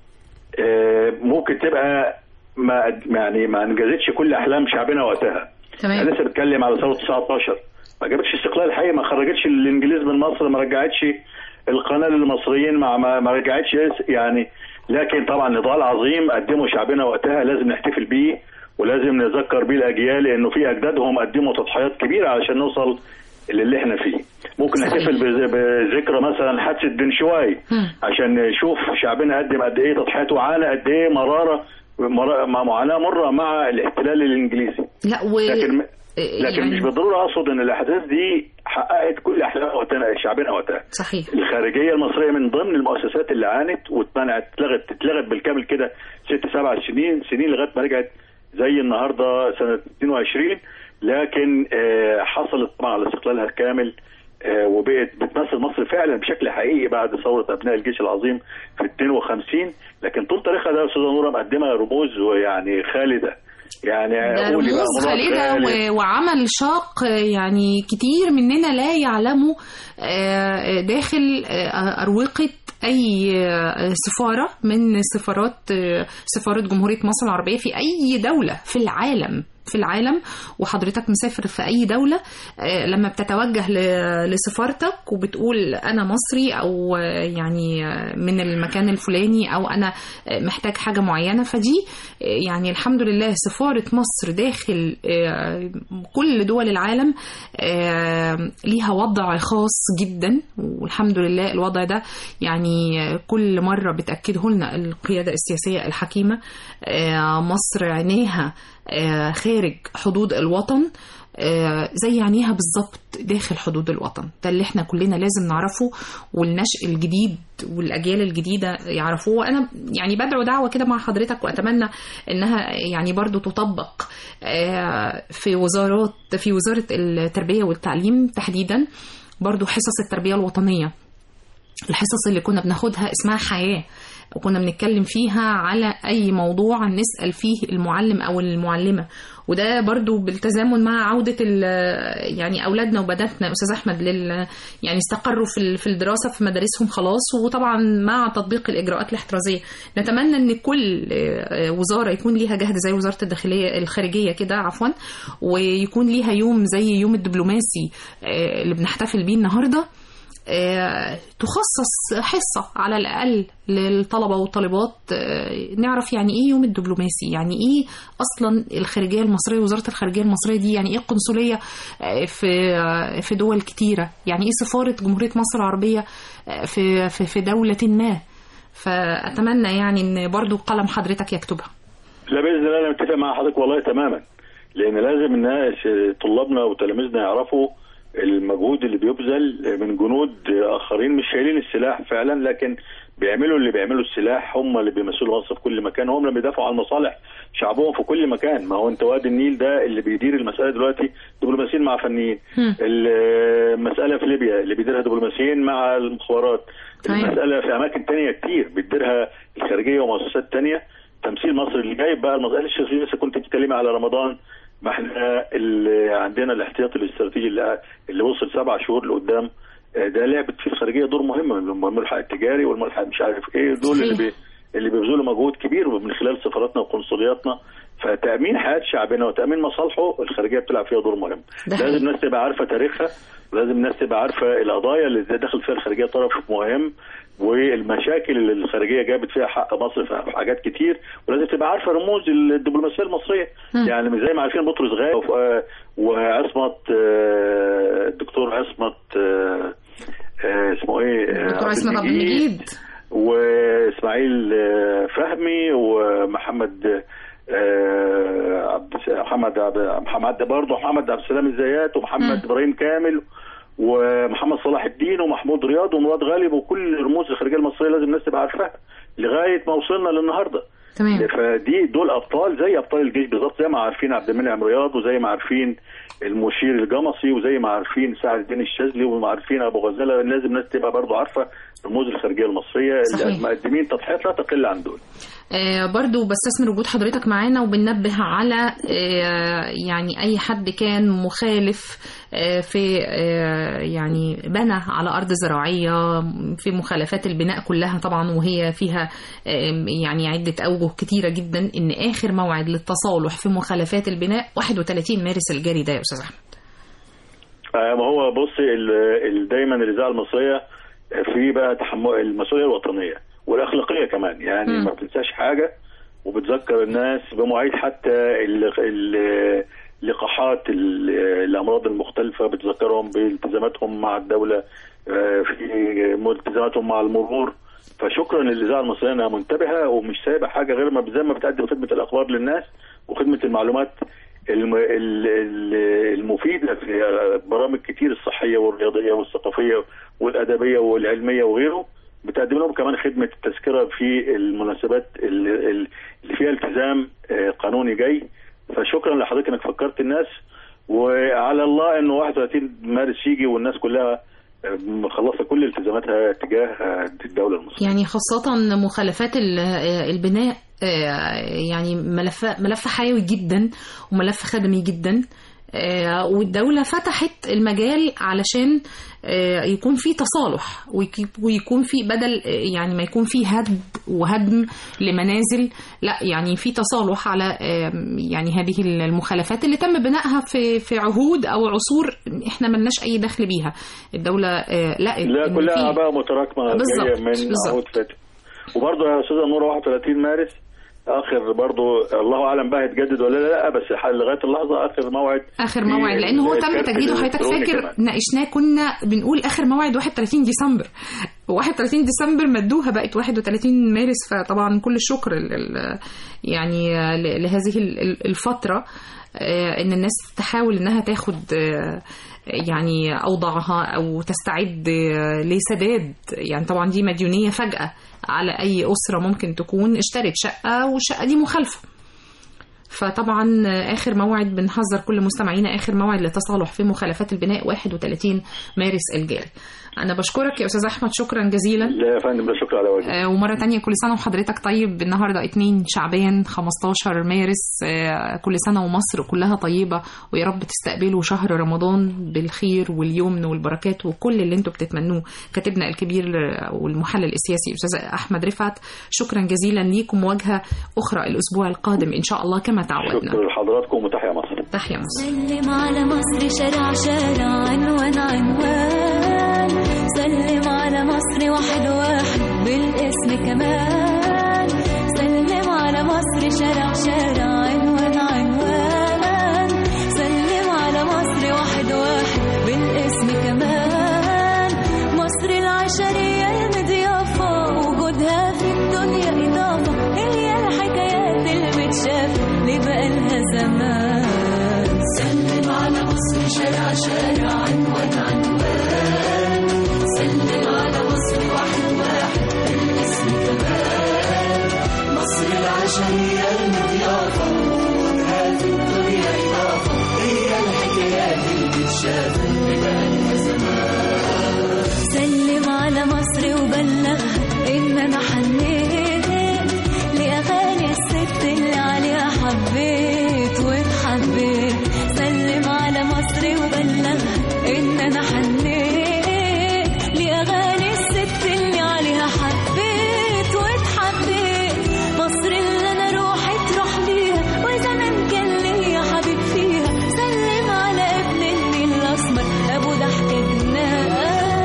Speaker 3: آه، ممكن تبقى ما يعني ما انجزتش كل احلام شعبنا وقتها
Speaker 2: تمام
Speaker 3: انا لسه بتكلم على ثوره 19 ما جابتش استقلال حقيقي ما خرجتش الانجليز من مصر ما رجعتش القناه للمصريين ما ما, ما رجعتش يعني لكن طبعا نضال عظيم قدمه شعبنا وقتها لازم نحتفل بيه ولازم نذكر بيه الاجيال لانه في اجدادهم قدموا تضحيات كبيره علشان نوصل للي احنا فيه ممكن
Speaker 2: صحيح.
Speaker 3: نحتفل بز- بذكرى مثلا حادثه بن شواي
Speaker 2: مم.
Speaker 3: عشان نشوف شعبنا قدم قد ايه تضحيات وعانى قد ايه مراره مرا- مع معاناه مره مع الاحتلال الانجليزي
Speaker 2: لا و
Speaker 3: لكن لكن
Speaker 2: يعني-
Speaker 3: مش بالضروره اقصد ان الاحداث دي حققت كل احلام وقتنا شعبنا وقتها
Speaker 2: صحيح
Speaker 3: الخارجيه المصريه من ضمن المؤسسات اللي عانت واتمنعت اتلغت اتلغت بالكامل كده ست سبع سنين سنين لغايه ما رجعت زي النهارده سنه 22 لكن آه، حصلت طبعا على استقلالها الكامل آه، وبقت بتمثل مصر فعلا بشكل حقيقي بعد ثوره ابناء الجيش العظيم في 52 لكن طول تاريخها ده يا استاذه نوره مقدمه رموز ويعني خالده يعني
Speaker 2: ده
Speaker 3: قولي بقى
Speaker 2: رموز
Speaker 3: مراد
Speaker 2: خالدة
Speaker 3: خالد.
Speaker 2: و- وعمل شاق آه، يعني كتير مننا لا يعلمه آه، داخل آه، أروقة أي آه، سفارة من سفارات آه، سفارة جمهورية مصر العربية في أي دولة في العالم في العالم وحضرتك مسافر في أي دولة آه، لما بتتوجه ل- لسفارتك وبتقول أنا مصري أو آه، يعني آه، من المكان الفلاني أو أنا آه، محتاج حاجة معينة فدي آه، يعني الحمد لله سفارة مصر داخل آه، كل دول العالم آه، ليها وضع خاص جدا والحمد لله الوضع ده يعني آه، كل مرة بتأكده لنا القيادة السياسية الحكيمة آه، مصر عينيها آه، خارج حدود الوطن آه، زي عينيها بالظبط داخل حدود الوطن ده اللي احنا كلنا لازم نعرفه والنشء الجديد والاجيال الجديده يعرفوه وانا يعني بدعو دعوه كده مع حضرتك واتمنى انها يعني برضو تطبق آه، في وزارات في وزاره التربيه والتعليم تحديدا برضو حصص التربيه الوطنيه الحصص اللي كنا بناخدها اسمها حياة وكنا بنتكلم فيها على أي موضوع نسأل فيه المعلم أو المعلمة وده برضو بالتزامن مع عودة ال- يعني أولادنا وبناتنا أستاذ أحمد لل يعني استقروا في ال- في الدراسة في مدارسهم خلاص وطبعا مع تطبيق الإجراءات الاحترازية نتمنى أن كل آه، وزارة يكون ليها جهد زي وزارة الداخلية الخارجية كده عفوا ويكون ليها يوم زي يوم الدبلوماسي آه، اللي بنحتفل بيه النهارده آه، تخصص حصة على الأقل للطلبة والطالبات آه، نعرف يعني إيه يوم الدبلوماسي يعني إيه أصلا الخارجية المصرية وزارة الخارجية المصرية دي يعني إيه قنصلية آه، في آه، في دول كتيرة يعني إيه سفارة جمهورية مصر العربية آه، في في في دولة ما فأتمنى يعني إن برضو قلم حضرتك يكتبها
Speaker 3: لا باذن الله انا متفق مع حضرتك والله تماما لان لازم الناس طلابنا وتلاميذنا يعرفوا المجهود اللي بيبذل من جنود اخرين مش شايلين السلاح فعلا لكن بيعملوا اللي بيعملوا السلاح هم اللي بيمثلوا مصر في كل مكان هم اللي بيدافعوا عن مصالح شعبهم في كل مكان ما هو انت وادي النيل ده اللي بيدير المساله دلوقتي دبلوماسيين مع فنيين
Speaker 2: هم.
Speaker 3: المساله في ليبيا اللي بيديرها دبلوماسيين مع المخابرات
Speaker 2: أيوة.
Speaker 3: المساله في اماكن تانية كتير بتديرها الخارجيه ومؤسسات تانية تمثيل مصر اللي جايب بقى المسألة الشخصية لسه كنت بتتكلمي على رمضان ما احنا اللي عندنا الاحتياطي الاستراتيجي اللي, اللي وصل سبع شهور لقدام آه، ده لعبت فيه الخارجيه دور مهم من الملحق التجاري والملحق مش عارف ايه دول اللي بي اللي بيبذلوا مجهود كبير من خلال سفاراتنا وقنصلياتنا فتامين حياه شعبنا وتامين مصالحه الخارجيه بتلعب فيها دور مهم
Speaker 2: ده حقيقي.
Speaker 3: لازم الناس تبقى عارفه تاريخها ولازم الناس تبقى عارفه القضايا اللي ازاي دخل فيها الخارجيه طرف مهم والمشاكل اللي الخارجيه جابت فيها حق مصر في حاجات كتير ولازم تبقى عارفه رموز الدبلوماسيه المصريه
Speaker 2: مم.
Speaker 3: يعني مش زي ما عارفين بطرس غاية وف- وعصمت آه، الدكتور عصمت آه، آه، اسمه ايه آه،
Speaker 2: دكتور عصمت عبد المجيد
Speaker 3: واسماعيل آه، فهمي ومحمد آه، عبد محمد عبد محمد برضه محمد عبد السلام الزيات ومحمد
Speaker 2: مم.
Speaker 3: ابراهيم كامل ومحمد صلاح الدين ومحمود رياض ومراد غالب وكل رموز الخارجيه المصريه لازم الناس تبقى عارفاها لغايه ما وصلنا للنهارده
Speaker 2: تمام
Speaker 3: فدي دول ابطال زي ابطال الجيش بالظبط زي ما عارفين عبد المنعم رياض وزي ما عارفين المشير الجمصي وزي ما عارفين سعد الدين الشاذلي وما عارفين ابو غزاله لازم الناس تبقى برضو عارفه رموز الخارجيه المصريه
Speaker 2: صحيح.
Speaker 3: اللي مقدمين تضحيات لا تقل عن دول
Speaker 2: آه، برضو بستثمر وجود حضرتك معانا وبننبه على آه، يعني أي حد كان مخالف آه، في آه، يعني بنى على أرض زراعية في مخالفات البناء كلها طبعا وهي فيها آه، يعني عدة أوجه كتيرة جدا إن آخر موعد للتصالح في مخالفات البناء 31 مارس الجاري ده يا أستاذ أحمد
Speaker 3: آه، ما هو بص ال- ال- دايما الاذاعه المصريه في بقى تحمل المسؤوليه الوطنيه والاخلاقيه كمان يعني
Speaker 2: مم.
Speaker 3: ما بتنساش حاجه وبتذكر الناس بمواعيد حتى ال- ال- لقاحات ال- الامراض المختلفه بتذكرهم بالتزاماتهم مع الدوله آه، في التزاماتهم مع المرور فشكرا للاذاعه المصريه انها منتبهه ومش سايبه حاجه غير ما زي ما بتقدم خدمه الاخبار للناس وخدمه المعلومات الم- ال- ال- المفيده في برامج كتير الصحيه والرياضيه والثقافيه والادبيه والعلميه وغيره بتقدم لهم كمان خدمه التذكره في المناسبات ال- ال- اللي فيها التزام آه، قانوني جاي فشكرا لحضرتك انك فكرت الناس وعلى الله انه 31 مارس يجي والناس كلها آه، مخلصه كل التزاماتها تجاه آه، الدوله المصريه
Speaker 2: يعني خاصة مخالفات ال- آه، البناء آه، يعني ملف ملف حيوي جدا وملف خدمي جدا آه، والدولة فتحت المجال علشان آه، يكون في تصالح ويك- ويكون في بدل آه، يعني ما يكون في هدم وهدم لمنازل لا يعني في تصالح على آه، يعني هذه المخالفات اللي تم بنائها في في عهود او عصور احنا ملناش اي دخل بيها الدولة آه، لقت
Speaker 3: لا
Speaker 2: إن
Speaker 3: كلها
Speaker 2: في-
Speaker 3: اعباء متراكمه
Speaker 2: بالظبط،
Speaker 3: جايه من
Speaker 2: بالظبط.
Speaker 3: عهود فاتت وبرضه يا استاذه نور 31 مارس اخر برضه الله اعلم بقى هيتجدد ولا لا لا بس حال- لغايه اللحظه اخر موعد
Speaker 2: اخر
Speaker 3: في
Speaker 2: موعد لان هو تم
Speaker 3: الكارت
Speaker 2: تجديده حضرتك
Speaker 3: الإلكتروني
Speaker 2: فاكر
Speaker 3: كمان.
Speaker 2: ناقشناه كنا بنقول اخر موعد 31 ديسمبر 31 ديسمبر مدوها بقت 31 مارس فطبعا كل الشكر لل- يعني ل- لهذه ال- ال- الفتره آه، ان الناس تحاول انها تاخد آه، يعني اوضاعها او تستعد آه، لسداد يعني طبعا دي مديونيه فجاه على اي اسره ممكن تكون اشترت شقه والشقه دي مخالفه فطبعا اخر موعد بنحذر كل مستمعينا اخر موعد للتصالح في مخالفات البناء 31 مارس الجاري انا بشكرك يا استاذ احمد شكرا جزيلا
Speaker 3: لا يا فندم لا شكر على واجب
Speaker 2: آه، ومرة تانية كل سنة وحضرتك طيب النهاردة 2 شعبان 15 مارس آه، كل سنة ومصر كلها طيبة ويا رب تستقبلوا شهر رمضان بالخير واليمن والبركات وكل اللي انتوا بتتمنوه كاتبنا الكبير آه، والمحلل السياسي أستاذ أحمد رفعت شكرا جزيلا ليكم مواجهة أخرى الأسبوع القادم إن شاء الله كما تعودنا
Speaker 3: شكرا لحضراتكم وتحيا مصر
Speaker 2: تحيا مصر
Speaker 5: سلم على مصر شارع شارع عنوان عنوان سلم على مصر واحد واحد بالاسم كمان سلم على مصر شارع شارع عنوان عنوان سلم على مصر واحد واحد بالاسم كمان مصر العشرية المضيافة وجودها في الدنيا إضافة هي الحكايات اللي متشافة اللي بقالها زمان سلم على مصر شارع شارع عنوان عنوان سلم على مصر واحد واحد بالاسم كمان مصر العشرية المضيافة وجودها في الدنيا إضافة هي الحكايات اللي بتشاف اللي بقالها زمان سلم على مصر وبلغها إن أنا حنيت لأغاني الست اللي عليها حبيت واتحبيت سلم على مصر وبلغها إن أنا حنيت لأغاني الست اللي عليها حبيت واتحبيت مصر اللي أنا روحي تروح بيها وزمان كان ليا حبيب فيها سلم على ابن النيل الأسمر أبو ضحكة جنان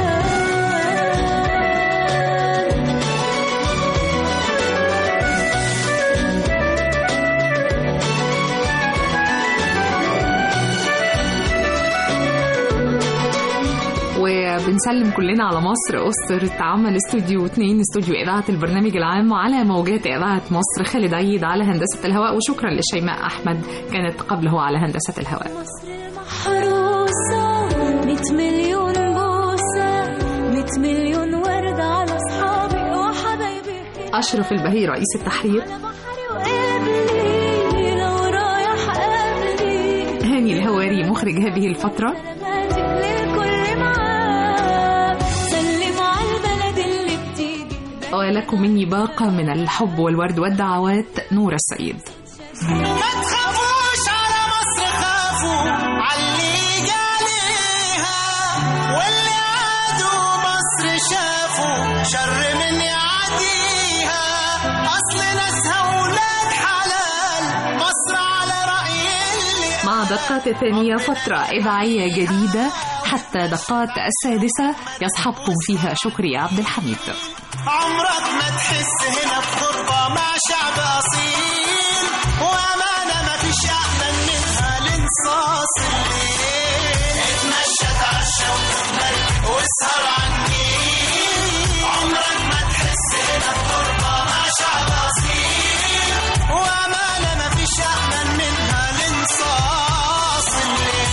Speaker 2: وبنسلم كلنا على مصر أسرة عمل استوديو 2 استوديو إذاعة البرنامج العام وعلى موجات إذاعة مصر خالد عيد على هندسة الهواء وشكرا لشيماء أحمد كانت قبله على هندسة الهواء
Speaker 5: مصر المحروسة مية مليون بوسة مية مليون وردة على أصحابي وحبايبي
Speaker 2: أشرف البهي رئيس التحرير
Speaker 5: على بحر وقبلي لو رايح قبلي
Speaker 2: هاني الهواري مخرج هذه الفترة
Speaker 5: سلاماتك للكل معاه سلم على البلد اللي بتيجي
Speaker 2: ولكم مني باقة من الحب والورد والدعوات نور السيد
Speaker 4: ما تخافوش على مصر خافوا عاللي جاليها واللي عادوا مصر شافوا شر من يعديها اصل ناسها ولاد حلال مصر على رأي اللي
Speaker 2: مع دقات الثانية فترة إذاعية جديدة حتى دقات السادسة يصحبكم فيها شكري عبد الحميد
Speaker 4: عمرك ما تحس هنا بغربة مع شعب أصيل وأمانة ما فيش أحلى منها الانصاص الليل اتمشى اتعشى وتتمرجح واسهر على النيل عمرك ما تحس هنا بغربة مع شعب أصيل وأمانة ما فيش أحلى منها الانصاص الليل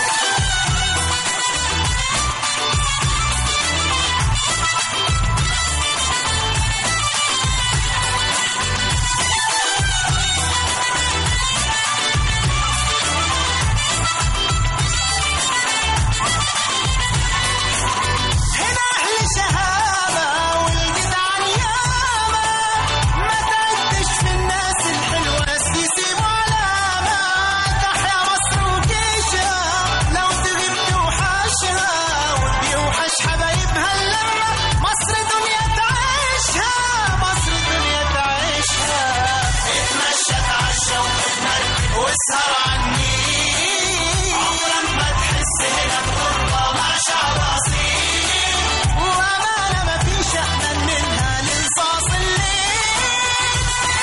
Speaker 4: هنا أهل شهامة والجدعان ياما ما تعدش في الناس الحلوة يسيبوا علامة تحيا مصر وجيشها لو تغيب توحشها وبيوحش حبايبها اللمة مصر دنيا تعيشها مصر دنيا تعيشها اتمشى اتعشى وتتمرجح واسهر على النيل عمرك ما تحس هنا بغربة مع شعب أصيل وأمانة ما فيش أحلى منها للصاص الليل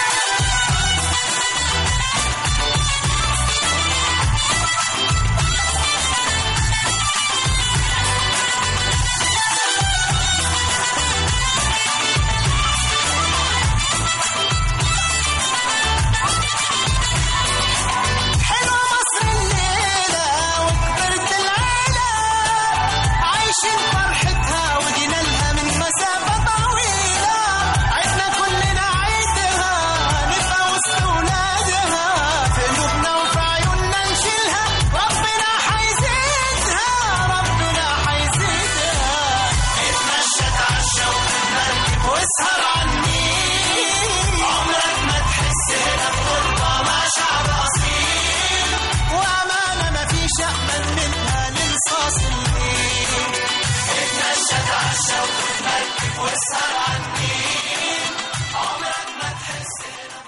Speaker 4: حلوة مصر الليلة وكبرت العيلة عايشين فرحتها وجينا من مسافة طويلة عدنا كلنا عيدها نبقى وسط ولادها في قلوبنا وفي عيوننا نشيلها ربنا حيزيدها ربنا حيزيدها اتمشى اتعشى وتتمرجح واسهر على النيل عمرك ما تحس هنا بغربة مع شعب أصيل وأمانة ما فيش أأمن منها للصاص الليل اتمشى اتعشى وتتمرجح واسهر